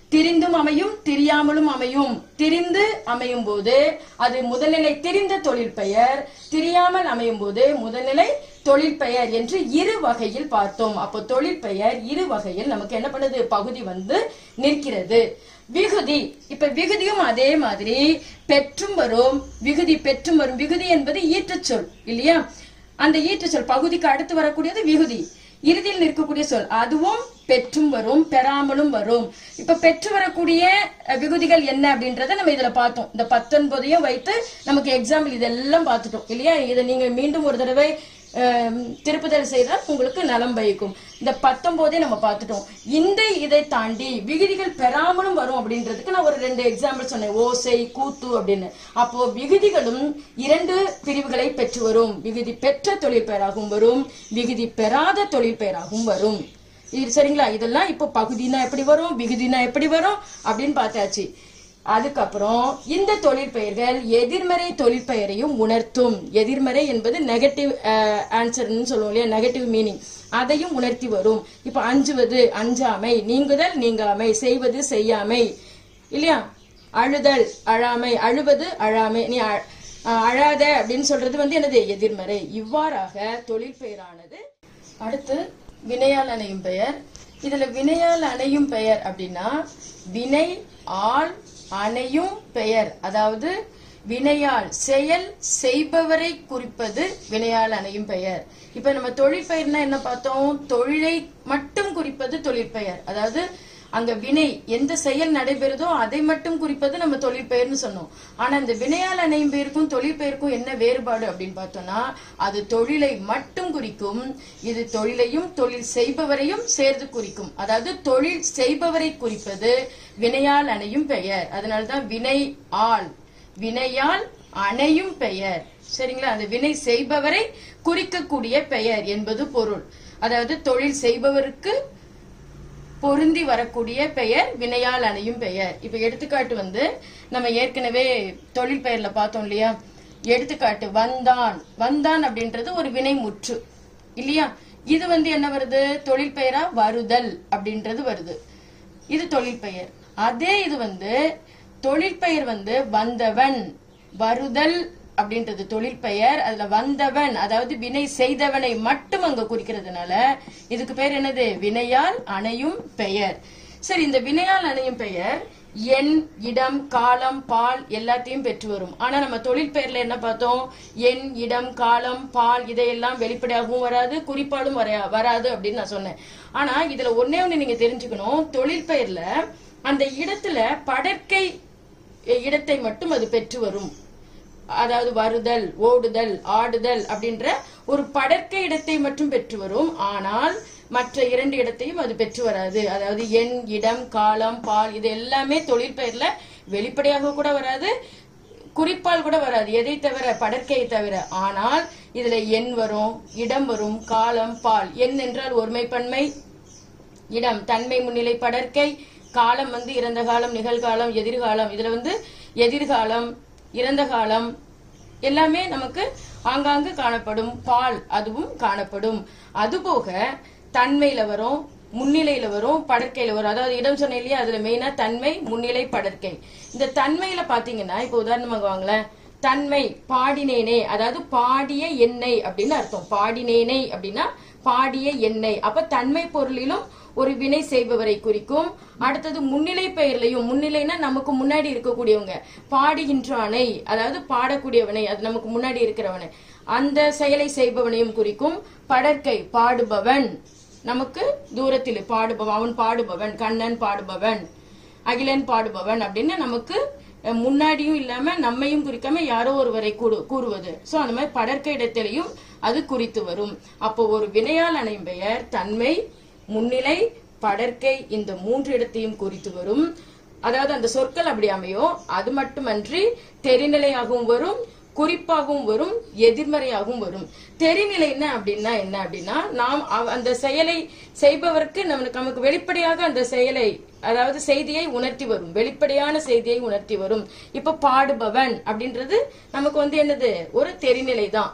திரிந்தும் அமையும் திரியாமலும் அமையும் திரிந்து அமையும் போது அது முதல்நிலை திரிந்த தொழில் பெயர் திரியாமல் அமையும் போது முதல்நிலை தொழில் பெயர் என்று இரு வகையில் பார்த்தோம் அப்போ தொழில் பெயர் இரு வகையில் நமக்கு என்ன பண்ணுது பகுதி வந்து நிற்கிறது விகுதி இப்ப விகுதியும் அதே மாதிரி பெற்றும் வரும் விகுதி பெற்றும் வரும் விகுதி என்பது ஈற்றுச் சொல் இல்லையா அந்த ஈற்றுச் சொல் பகுதிக்கு அடுத்து வரக்கூடியது விகுதி இறுதியில் நிற்கக்கூடிய சொல் அதுவும் பெற்றும் வரும் பெறாமலும் வரும் இப்ப பெற்று வரக்கூடிய அஹ், விகுதிகள் என்ன அப்படின்றத நம்ம இதுல பார்த்தோம் இந்த பத்தொன்பதையும் வைத்து நமக்கு எக்ஸாம்பிள் இதெல்லாம் பார்த்துட்டோம் இல்லையா இதை நீங்க மீண்டும் ஒரு தடவை அஹ், திருப்புதல் செய்தால் உங்களுக்கு நலம் பயக்கும் இந்த பத்தொன்பதே நம்ம பார்த்துட்டோம் இந்த இதை தாண்டி விகுதிகள் பெறாமலும் வரும் அப்படின்றதுக்கு நான் ஒரு ரெண்டு எக்ஸாம்பிள் சொன்னேன் ஓசை கூத்து அப்படின்னு அப்போ விகுதிகளும் இரண்டு பிரிவுகளை பெற்று வரும் விகுதி பெற்ற தொழில் பெயராகவும் வரும் விகுதி பெறாத தொழில் பெயராகவும் வரும் இது சரிங்களா இதெல்லாம் இப்போ பகுதினா எப்படி வரும் விகுதினா எப்படி வரும் அப்படின்னு பார்த்தாச்சு அதுக்கப்புறம் இந்த தொழிற்பெயர்கள் எதிர்மறை தொழிற்பெயரையும் உணர்த்தும் எதிர்மறை என்பது நெகட்டிவ் ஆன்சர்னு சொல்லுவோம் இல்லையா நெகட்டிவ் மீனிங் அதையும் உணர்த்தி வரும் இப்ப அஞ்சுவது அஞ்சாமை நீங்குதல் நீங்காமை செய்வது செய்யாமை இல்லையா அழுதல் அழாமை அழுவது அழாமை நீ அ- அஹ் அழாத அப்படின்னு சொல்றது வந்து என்னது எதிர்மறை இவ்வாறாக தொழிற்பெயரானது அடுத்து வினையால் அணையும் பெயர் இதுல வினையால் அணையும் பெயர் அப்படின்னா வினை ஆள் அணையும் பெயர் அதாவது வினையால் செயல் செய்பவரை குறிப்பது வினையால் அணையும் பெயர் இப்ப நம்ம தொழிற்பெயர்னா என்ன பார்த்தோம் தொழிலை மட்டும் குறிப்பது தொழிற்பெயர் அதாவது அங்க வினை எந்த செயல் நடைபெறுதோ அதை மட்டும் குறிப்பது நம்ம தொழிற்பெயர்னு சொன்னோம் ஆனா இந்த வினையால் அணையும் பெயருக்கும் தொழிற்பெயருக்கும் என்ன வேறுபாடு அப்படின்னு பார்த்தோம்னா அது தொழிலை மட்டும் குறிக்கும் இது தொழிலையும் தொழில் செய்பவரையும் சேர்த்து குறிக்கும் அதாவது தொழில் செய்பவரை குறிப்பது வினையால் அணையும் பெயர் அதனாலதான் வினை ஆள் வினையால் அணையும் பெயர் சரிங்களா அந்த வினை செய்பவரை குறிக்கக்கூடிய பெயர் என்பது பொருள் அதாவது தொழில் செய்பவருக்கு பொருந்தி வரக்கூடிய பெயர் வினையால் அணையும் பெயர் இப்ப எடுத்துக்காட்டு வந்து நம்ம ஏற்கனவே தொழில் பெயர்ல பார்த்தோம் இல்லையா எடுத்துக்காட்டு வந்தான் வந்தான் அப்படின்றது ஒரு வினை முற்று இல்லையா இது வந்து என்ன வருது தொழில் பெயரா வருதல் அப்படின்றது வருது இது தொழில் பெயர் அதே இது வந்து தொழில் பெயர் வந்து வந்தவன் வருதல் அப்படின்றது தொழில் பெயர் அதுல வந்தவன் அதாவது வினை செய்தவனை மட்டும் அங்க குறிக்கிறதுனால இதுக்கு பேர் என்னது வினையால் அணையும் பெயர் சரி இந்த வினையால் அணையும் பெயர் எண் இடம் காலம் பால் எல்லாத்தையும் பெற்று வரும் ஆனா நம்ம தொழில் பெயர்ல என்ன பார்த்தோம் எண் இடம் காலம் பால் இதையெல்லாம் வெளிப்படையாகவும் வராது குறிப்பாலும் வரையா- வராது அப்படின்னு நான் சொன்னேன் ஆனா இதுல ஒன்னே ஒண்ணு நீங்க தெரிஞ்சுக்கணும் தொழில் பெயர்ல அந்த இடத்துல படற்கை இடத்தை மட்டும் அது பெற்று வரும் அதாவது வருதல் ஓடுதல் ஆடுதல் அப்படின்ற ஒரு படற்கை இடத்தை மட்டும் பெற்று வரும் ஆனால் மற்ற இரண்டு இடத்தையும் அது பெற்று வராது அதாவது எண் இடம் காலம் பால் இது எல்லாமே தொழிற்பெயர்ல வெளிப்படையாக கூட வராது குறிப்பால் கூட வராது எதை தவிர படற்கையை தவிர ஆனால் இதுல எண் வரும் இடம் வரும் காலம் பால் எண் என்றால் ஒருமைப்பன்மை இடம் தன்மை முன்னிலை படற்கை காலம் வந்து இறந்த காலம் நிகழ்காலம் எதிர்காலம் இதுல வந்து எதிர்காலம் இறந்த காலம் எல்லாமே நமக்கு ஆங்காங்கு காணப்படும் பால் அதுவும் காணப்படும் அதுபோக தன்மையில வரும் முன்னிலையில வரும் படற்கையில வரும் அதாவது இடம் சொன்னேன் இல்லையா அதுல மெயினா தன்மை முன்னிலை படற்கை இந்த தன்மையில பாத்தீங்கன்னா இப்ப உதாரணமாக வாங்களேன் தன்மை பாடினேனே அதாவது பாடிய எண்ணெய் அப்படின்னு அர்த்தம் பாடினேனே அப்படின்னா பாடிய எண்ணெய் அப்ப தன்மை பொருளிலும் ஒரு வினை செய்பவரை குறிக்கும் அடுத்தது முன்னிலை பெயர்லையும் முன்னிலைனா நமக்கு முன்னாடி இருக்கக்கூடியவங்க பாடுகின்றானை அதாவது பாடக்கூடியவனை அது நமக்கு முன்னாடி இருக்கிறவனை அந்த செயலை செய்பவனையும் குறிக்கும் படற்கை பாடுபவன் நமக்கு தூரத்தில் பாடுபவன் அவன் பாடுபவன் கண்ணன் பாடுபவன் அகிலன் பாடுபவன் அப்படின்னு நமக்கு அஹ், முன்னாடியும் இல்லாம நம்மையும் குறிக்காம யாரோ ஒருவரை கூடு- கூறுவது சோ அந்த மாதிரி படற்கை இடத்திலையும் அது குறித்து வரும் அப்போ ஒரு வினையால் அணையும் பெயர் தன்மை முன்னிலை படற்கை இந்த மூன்று இடத்தையும் குறித்து வரும் அதாவது அந்த சொற்கள் அப்படி அமையும் அது மட்டுமன்றி தெரிநிலையாகவும் வரும் குறிப்பாகவும் வரும் எதிர்மறையாகவும் வரும் தெரிநிலை என்ன அப்படின்னா என்ன அப்படின்னா நாம் அவ- அந்த செயலை செய்பவருக்கு நமக்கு நமக்கு வெளிப்படையாக அந்த செயலை அதாவது செய்தியை உணர்த்தி வரும் வெளிப்படையான செய்தியை உணர்த்தி வரும் இப்ப பாடுபவன் அப்படின்றது நமக்கு வந்து என்னது ஒரு தெரிநிலை தான்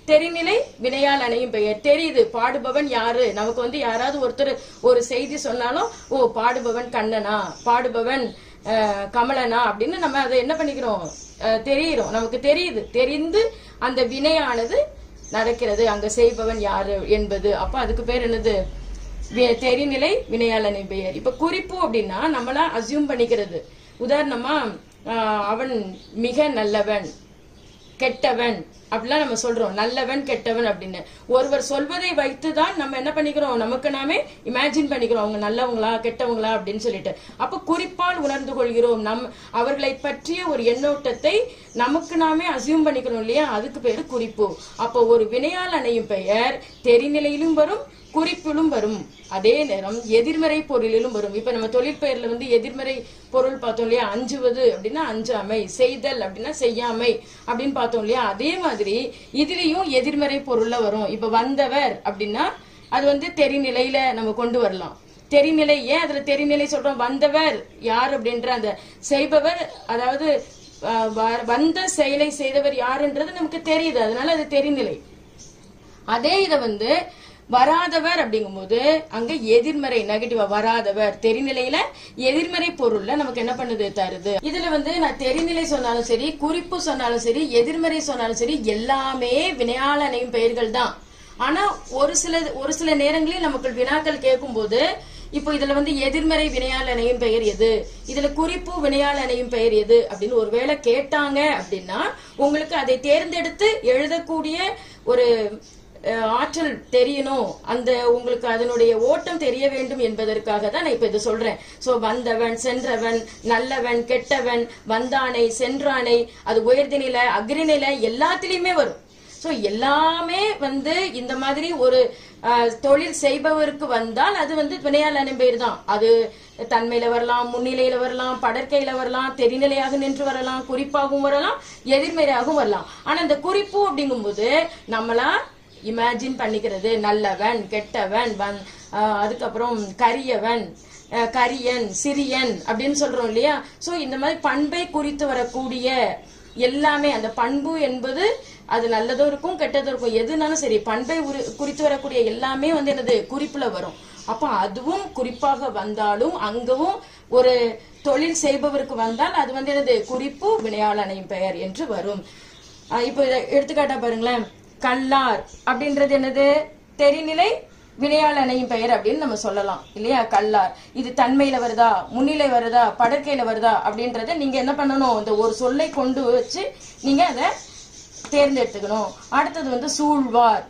தெரிநிலை வினையால் அணையும் பெயர் தெரியுது பாடுபவன் யாரு நமக்கு வந்து யாராவது ஒருத்தர் ஒரு செய்தி சொன்னாலும் ஓ பாடுபவன் கண்ணனா பாடுபவன் அஹ், கமலனா அப்படின்னு நம்ம அதை என்ன பண்ணிக்கிறோம் அஹ், தெரியிறோம் நமக்கு தெரியுது தெரிந்து அந்த வினையானது நடக்கிறது அங்க செய்பவன் யாரு என்பது அப்ப அதுக்கு பேர் என்னது வி- தெரிநிலை வினையாளனை பெயர் இப்ப குறிப்பு அப்படின்னா நம்மளா அசியூம் பண்ணிக்கிறது உதாரணமா ஆஹ், அவன் மிக நல்லவன் கெட்டவன் அப்படிலாம் நம்ம சொல்றோம் நல்லவன் கெட்டவன் அப்படின்னு ஒருவர் சொல்வதை வைத்துதான் நம்ம என்ன பண்ணிக்கிறோம் நமக்கு நாமே இமேஜின் பண்ணிக்கிறோம் அவங்க நல்லவங்களா கெட்டவங்களா அப்படின்னு சொல்லிட்டு அப்ப குறிப்பால் உணர்ந்து கொள்கிறோம் நம் அவர்களை பற்றிய ஒரு எண்ணோட்டத்தை நமக்கு நாமே அசியூம் பண்ணிக்கிறோம் இல்லையா அதுக்கு பேரு குறிப்பு அப்போ ஒரு வினையால் அணையும் பெயர் தெரிநிலையிலும் வரும் குறிப்பிலும் வரும் அதே நேரம் எதிர்மறை பொருளிலும் வரும் இப்ப நம்ம தொழிற்பெயர்ல வந்து எதிர்மறை பொருள் பார்த்தோம் இல்லையா அஞ்சுவது அப்படின்னா அஞ்சாமை செய்தல் அப்படின்னா செய்யாமை அப்படின்னு பார்த்தோம் இல்லையா அதே மாதிரி இதுலயும் எதிர்மறை பொருள்ல வரும் இப்ப வந்தவர் அப்படின்னா அது வந்து தெரிநிலையில நம்ம கொண்டு வரலாம் தெரிநிலை ஏன் அதுல தெரிநிலை சொல்றோம் வந்தவர் யார் அப்படின்ற அந்த செய்பவர் அதாவது அஹ், வ- வந்த செயலை செய்தவர் யாருன்றது நமக்கு தெரியுது அதனால அது தெரிநிலை அதே இத வந்து வராதவர் அப்படிங்கும்போது அங்க எதிர்மறை நெகட்டிவா வராதவர் தெரிநிலையில எதிர்மறை பொருள்ல நமக்கு என்ன பண்ணுது தருது இதுல வந்து நான் தெரிநிலை சொன்னாலும் சரி குறிப்பு சொன்னாலும் சரி எதிர்மறை சொன்னாலும் சரி எல்லாமே வினையாளனையும் பெயர்கள் தான் ஆனா ஒரு சில ஒரு சில நேரங்களில் நமக்கு வினாக்கள் கேட்கும்போது இப்போ இதுல வந்து எதிர்மறை வினையால் அணையும் பெயர் எது இதுல குறிப்பு வினையால் அணையும் பெயர் எது அப்படின்னு ஒருவேளை கேட்டாங்க அப்படின்னா உங்களுக்கு அதை தேர்ந்தெடுத்து எழுதக்கூடிய ஒரு அஹ், ஆற்றல் தெரியணும் அந்த உங்களுக்கு அதனுடைய ஓட்டம் தெரிய வேண்டும் என்பதற்காக தான் நான் இப்ப இது சொல்றேன் சோ வந்தவன் சென்றவன் நல்லவன் கெட்டவன் வந்தானை சென்றானை அது உயர்திநிலை அக்ரிநிலை எல்லாத்துலயுமே வரும் சோ எல்லாமே வந்து இந்த மாதிரி ஒரு அஹ், தொழில் செய்பவருக்கு வந்தால் அது வந்து வினையால் அனுபெயர் தான் அது தன்மையில வரலாம் முன்னிலையில வரலாம் படற்கையில வரலாம் தெரிநிலையாக நின்று வரலாம் குறிப்பாகவும் வரலாம் எதிர்மறையாகவும் வரலாம் ஆனா இந்த குறிப்பு அப்படிங்கும்போது நம்மளா இமேஜின் பண்ணிக்கிறது நல்லவன் கெட்டவன் வன் அஹ், அதுக்கப்புறம் கரியவன் அஹ், கரியன் சிறியன் அப்படின்னு சொல்றோம் இல்லையா சோ இந்த மாதிரி பண்பை குறித்து வரக்கூடிய எல்லாமே அந்த பண்பு என்பது அது நல்லதும் இருக்கும் கெட்டதும் இருக்கும் எதுனாலும் சரி பண்பை உரு- குறித்து வரக்கூடிய எல்லாமே வந்து என்னது குறிப்புல வரும் அப்ப அதுவும் குறிப்பாக வந்தாலும் அங்கவும் ஒரு தொழில் செய்பவருக்கு வந்தால் அது வந்து என்னது குறிப்பு வினையாளனையும் பெயர் என்று வரும் அஹ் இப்போ இதை எடுத்துக்காட்டா பாருங்களேன் கல்லார் அப்படின்றது என்னது தெரிநிலை வினையாளனையும் பெயர் அப்படின்னு நம்ம சொல்லலாம் இல்லையா கல்லார் இது தன்மையில வருதா முன்னிலை வருதா படற்கையில வருதா அப்படின்றத நீங்க என்ன பண்ணணும் இந்த ஒரு சொல்லை கொண்டு வச்சு நீங்க அதை தேர்ந்தெடுத்துக்கணும் அடுத்தது வந்து சூழ்வார்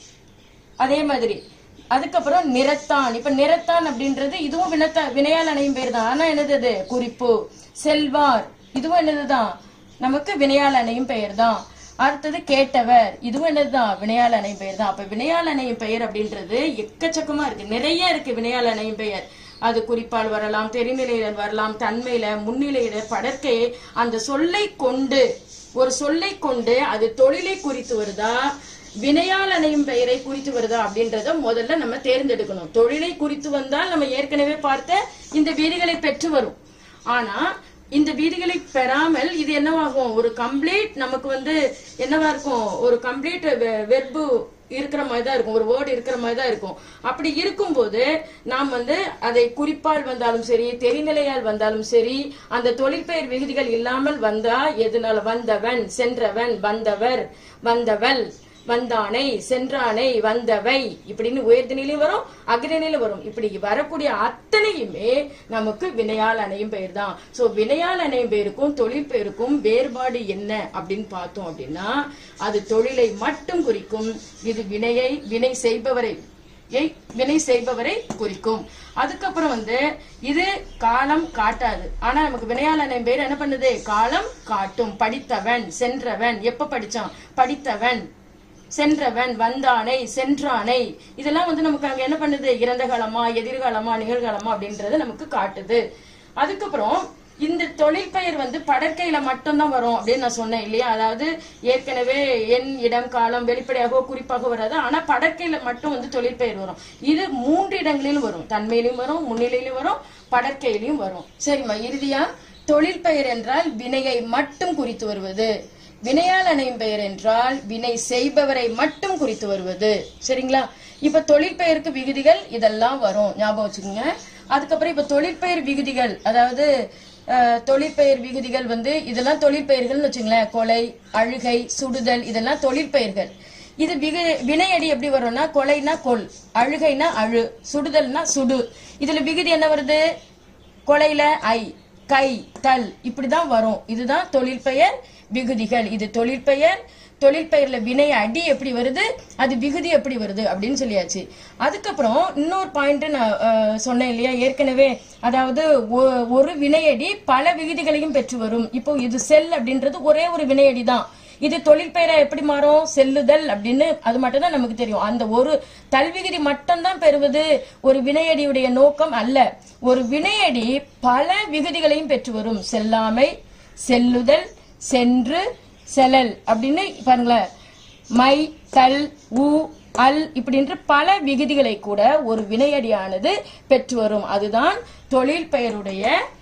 அதே மாதிரி அதுக்கப்புறம் நிறத்தான் இப்ப நிறத்தான் அப்படின்றது இதுவும் வினத்த வினையால் அணையும் பேர் தான் ஆனா என்னது அது குறிப்பு செல்வார் இதுவும் என்னதுதான் நமக்கு வினையால் அணையும் பெயர் தான் அடுத்தது கேட்டவர் இதுவும் என்னதுதான் வினையால் அணையும் பெயர் தான் அப்ப வினையால் அணையும் பெயர் அப்படின்றது எக்கச்சக்கமா இருக்கு நிறைய இருக்கு வினையால் அணையும் பெயர் அது குறிப்பால் வரலாம் தெரிநிலையில வரலாம் தன்மையில முன்னிலையில படற்கை அந்த சொல்லை கொண்டு ஒரு சொல்லை கொண்டு அது தொழிலை குறித்து வருதா வினையால் அணையும் பெயரை குறித்து வருதா அப்படின்றத முதல்ல நம்ம தேர்ந்தெடுக்கணும் தொழிலை குறித்து வந்தால் நம்ம ஏற்கனவே பார்த்த இந்த வீடுகளை பெற்று வரும் ஆனா இந்த வீடுகளை பெறாமல் இது என்னவாகும் ஒரு கம்ப்ளீட் நமக்கு வந்து என்னவா இருக்கும் ஒரு கம்ப்ளீட் வெர்பு இருக்கிற மாதிரி தான் இருக்கும் ஒரு வேர்டு இருக்கிற மாதிரி தான் இருக்கும் அப்படி இருக்கும்போது நாம் வந்து அதை குறிப்பால் வந்தாலும் சரி தெரிநிலையால் வந்தாலும் சரி அந்த தொழிற்பெயர் விகுதிகள் இல்லாமல் வந்தா எதனால வந்தவன் சென்றவன் வந்தவர் வந்தவள் வந்தானை சென்றானை வந்தவை இப்படின்னு உயர்தினிலையும் வரும் அக்ரநிலையும் வரும் இப்படி வரக்கூடிய அத்தனையுமே நமக்கு வினையால் அணையும் பெயர் தான் சோ வினையால் அணையும் பெயருக்கும் தொழில் பெயருக்கும் வேறுபாடு என்ன அப்படின்னு பார்த்தோம் அப்படின்னா அது தொழிலை மட்டும் குறிக்கும் இது வினையை வினை செய்பவரை ஏய், வினை செய்பவரை குறிக்கும் அதுக்கப்புறம் வந்து இது காலம் காட்டாது ஆனா நமக்கு வினையாளனை பேர் என்ன பண்ணுது காலம் காட்டும் படித்தவன் சென்றவன் எப்ப படிச்சான் படித்தவன் சென்றவன் வந்தானை சென்றானை இதெல்லாம் வந்து நமக்கு அங்க என்ன பண்ணுது இறந்த காலமா எதிர்காலமா நிகழ்காலமா அப்படின்றத நமக்கு காட்டுது அதுக்கப்புறம் இந்த தொழிற்பெயர் வந்து படற்கையில மட்டும்தான் வரும் அப்படின்னு நான் சொன்னேன் இல்லையா அதாவது ஏற்கனவே எண் இடம் காலம் வெளிப்படையாக குறிப்பாக வராது ஆனா படற்கையில மட்டும் வந்து தொழிற்பெயர் வரும் இது மூன்று இடங்களிலும் வரும் தன்மையிலும் வரும் முன்னிலையிலும் வரும் படற்கையிலும் வரும் சரிம்மா இறுதியா தொழிற்பெயர் என்றால் வினையை மட்டும் குறித்து வருவது வினையால் அணையும் பெயர் என்றால் வினை செய்பவரை மட்டும் குறித்து வருவது சரிங்களா இப்ப தொழிற்பெயருக்கு விகுதிகள் இதெல்லாம் வரும் ஞாபகம் வச்சுக்கோங்க அதுக்கப்புறம் இப்ப தொழிற்பெயர் விகுதிகள் அதாவது அஹ், தொழிற்பெயர் விகுதிகள் வந்து இதெல்லாம் தொழிற்பெயர்கள்னு வச்சுங்களேன் கொலை அழுகை சுடுதல் இதெல்லாம் தொழிற்பெயர்கள் இது விகு வினையடி எப்படி வரும்னா கொலைனா கொல் அழுகைனா அழு சுடுதல்னா சுடு இதுல விகுதி என்ன வருது கொலையில ஐ கை தல் இப்படிதான் வரும் இதுதான் தொழிற்பெயர் விகுதிகள் இது தொழிற்பெயர் தொழிற்பெயர்ல வினை அடி எப்படி வருது அது விகுதி எப்படி வருது அப்படின்னு சொல்லியாச்சு அதுக்கப்புறம் இன்னொரு பாயிண்ட் நான் அஹ், சொன்னேன் இல்லையா ஏற்கனவே அதாவது ஒ- ஒரு வினையடி பல விகுதிகளையும் பெற்று வரும் இப்போ இது செல் அப்படின்றது ஒரே ஒரு வினையடி தான் இது தொழிற்பெயரா எப்படி மாறும் செல்லுதல் அப்படின்னு அது மட்டும் தான் நமக்கு தெரியும் அந்த ஒரு தல்விகுதி மட்டும்தான் பெறுவது ஒரு வினையடியுடைய நோக்கம் அல்ல ஒரு வினையடி பல விகுதிகளையும் பெற்று வரும் செல்லாமை செல்லுதல் சென்று செலல் அப்படின்னு பாருங்களேன் மை தல் உ அல் இப்படின்ற பல விகுதிகளை கூட ஒரு வினையடியானது பெற்று வரும் அதுதான் தொழில் பெயருடைய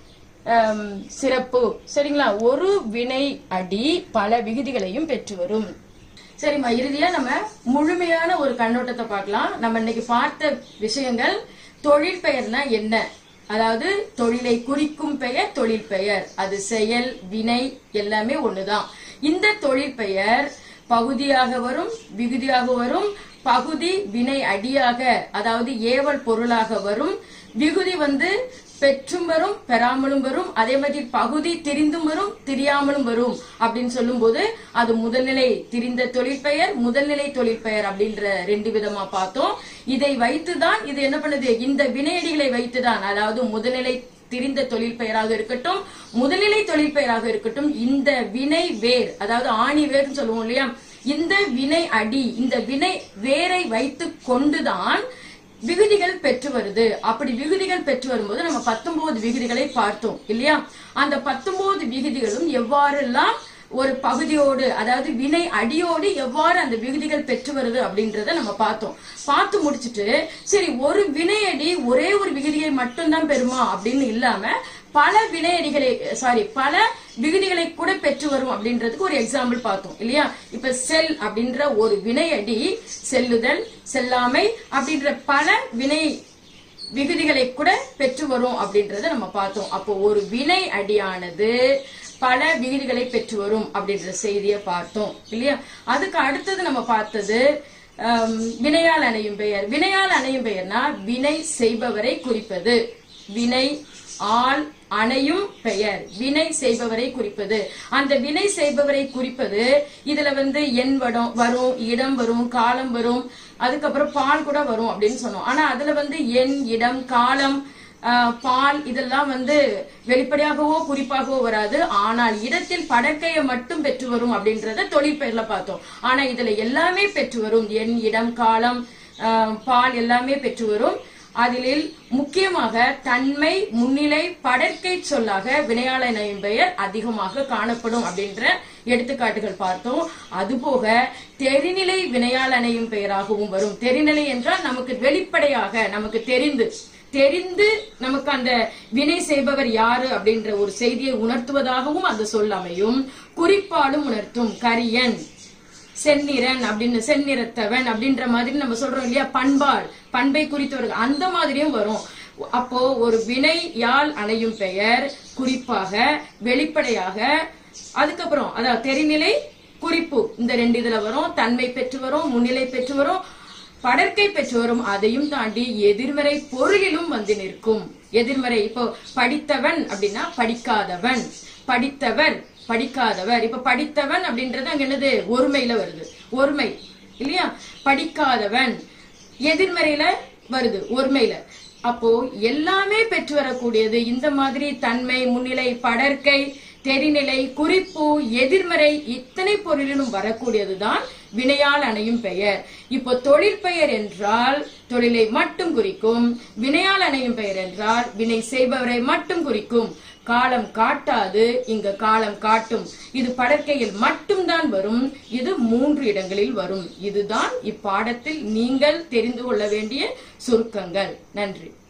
ஆம், சிறப்பு சரிங்களா ஒரு வினை அடி பல விகுதிகளையும் பெற்று வரும் சரிம்மா இறுதியா நம்ம முழுமையான ஒரு கண்ணோட்டத்தை பார்க்கலாம் நம்ம இன்னைக்கு பார்த்த விஷயங்கள் தொழில் பெயர்னா என்ன அதாவது தொழிலை குறிக்கும் பெயர் தொழில் பெயர் அது செயல் வினை எல்லாமே ஒண்ணுதான் இந்த தொழில் பெயர் பகுதியாக வரும் விகுதியாக வரும் பகுதி வினை அடியாக அதாவது ஏவல் பொருளாக வரும் விகுதி வந்து பெற்றும் வரும் பெறாமலும் வரும் அதே மாதிரி பகுதி திரிந்தும் வரும் திரியாமலும் வரும் அப்படின்னு சொல்லும்போது அது முதல்நிலை திரிந்த தொழிற்பெயர் முதல்நிலை தொழிற்பெயர் அப்படின்ற ரெண்டு விதமா பார்த்தோம் இதை வைத்துதான் இது என்ன பண்ணுது இந்த வினையடிகளை வைத்துதான் அதாவது முதல்நிலை திரிந்த தொழில் பெயராக இருக்கட்டும் முதல்நிலை தொழில் பெயராக இருக்கட்டும் இந்த வினை வேர் அதாவது ஆணி வேர்னு சொல்லுவோம் இல்லையா இந்த வினை அடி இந்த வினை வேரை வைத்து கொண்டுதான் விகுதிகள் பெற்று வருது அப்படி விகுதிகள் பெற்று வரும்போது நம்ம பத்தொன்பது விகுதிகளை பார்த்தோம் இல்லையா அந்த பத்தொன்பது விகுதிகளும் எவ்வாறெல்லாம் ஒரு பகுதியோடு அதாவது வினை அடியோடு எவ்வாறு அந்த விகுதிகள் பெற்று வருது அப்படின்றத நம்ம பார்த்தோம் பார்த்து முடிச்சிட்டு சரி ஒரு வினையடி ஒரே ஒரு விகுதியை மட்டும்தான் பெறுமா அப்படின்னு இல்லாம பல வினையடிகளை சாரி பல விகுதிகளை கூட பெற்று வரும் அப்படின்றதுக்கு ஒரு எக்ஸாம்பிள் பார்த்தோம் இல்லையா இப்ப செல் அப்படின்ற ஒரு வினையடி செல்லுதல் செல்லாமை அப்படின்ற பல வினை விகுதிகளை கூட பெற்று வரும் அப்படின்றத நம்ம பார்த்தோம் அப்போ ஒரு வினை அடியானது பல விகுதிகளை பெற்று வரும் அப்படின்ற செய்தியை பார்த்தோம் இல்லையா அதுக்கு அடுத்தது நம்ம பார்த்தது ஆம், வினையால் அணையும் பெயர் வினையால் அணையும் பெயர்னா வினை செய்பவரை குறிப்பது வினை ஆள் அணையும் பெயர் வினை செய்பவரை குறிப்பது அந்த வினை செய்பவரை குறிப்பது இதுல வந்து எண் வடம் வரும் இடம் வரும் காலம் வரும் அதுக்கப்புறம் பால் கூட வரும் அப்படின்னு சொன்னோம் ஆனா அதுல வந்து எண் இடம் காலம் ஆஹ், பால் இதெல்லாம் வந்து வெளிப்படையாகவோ குறிப்பாகவோ வராது ஆனால் இடத்தில் படக்கையை மட்டும் பெற்று வரும் அப்படின்றத தொழிற்பெயர்ல பார்த்தோம் ஆனா இதுல எல்லாமே பெற்று வரும் எண் இடம் காலம் ஆஹ், பால் எல்லாமே பெற்று வரும் அதில் முக்கியமாக தன்மை முன்னிலை படற்கை சொல்லாக வினையாளனையும் பெயர் அதிகமாக காணப்படும் அப்படின்ற எடுத்துக்காட்டுகள் பார்த்தோம் அதுபோக தெரிநிலை வினையாளனையும் பெயராகவும் வரும் தெரிநிலை என்றால் நமக்கு வெளிப்படையாக நமக்கு தெரிந்து தெரிந்து நமக்கு அந்த வினை செய்பவர் யாரு அப்படின்ற ஒரு செய்தியை உணர்த்துவதாகவும் அந்த சொல் அமையும் குறிப்பாலும் உணர்த்தும் கரியன் செந்நிறன் அப்படின்னு செந்நிறத்தவன் அப்படின்ற மாதிரி நம்ம சொல்றோம் இல்லையா பண்பால் பண்பை குறித்தவர்கள் அந்த மாதிரியும் வரும் அப்போ ஒரு வினை யாழ் அணையும் பெயர் குறிப்பாக வெளிப்படையாக அதுக்கப்புறம் அதாவது தெரிநிலை குறிப்பு இந்த ரெண்டு இதுல வரும் தன்மை பெற்று வரும் முன்னிலை பெற்று வரும் படற்கை பெற்று வரும் அதையும் தாண்டி எதிர்மறை பொருளிலும் வந்து நிற்கும் எதிர்மறை இப்போ படித்தவன் அப்படின்னா படிக்காதவன் படித்தவர் படிக்காதவர் இப்ப படித்தவன் அப்படின்றது அங்க என்னது ஒருமையில வருது ஒருமை இல்லையா படிக்காதவன் எதிர்மறையில வருது ஒருமையில அப்போ எல்லாமே பெற்று வரக்கூடியது இந்த மாதிரி தன்மை முன்னிலை படற்கை தெரிநிலை குறிப்பு எதிர்மறை இத்தனை பொருளிலும் வரக்கூடியதுதான் வினையால் அணையும் பெயர் இப்போ தொழிற்பெயர் என்றால் தொழிலை மட்டும் குறிக்கும் வினையால் அணையும் பெயர் என்றால் வினை செய்பவரை மட்டும் குறிக்கும் காலம் காட்டாது இங்க காலம் காட்டும் இது படற்கையில் மட்டும்தான் வரும் இது மூன்று இடங்களில் வரும் இதுதான் இப்பாடத்தில் நீங்கள் தெரிந்து கொள்ள வேண்டிய சுருக்கங்கள் நன்றி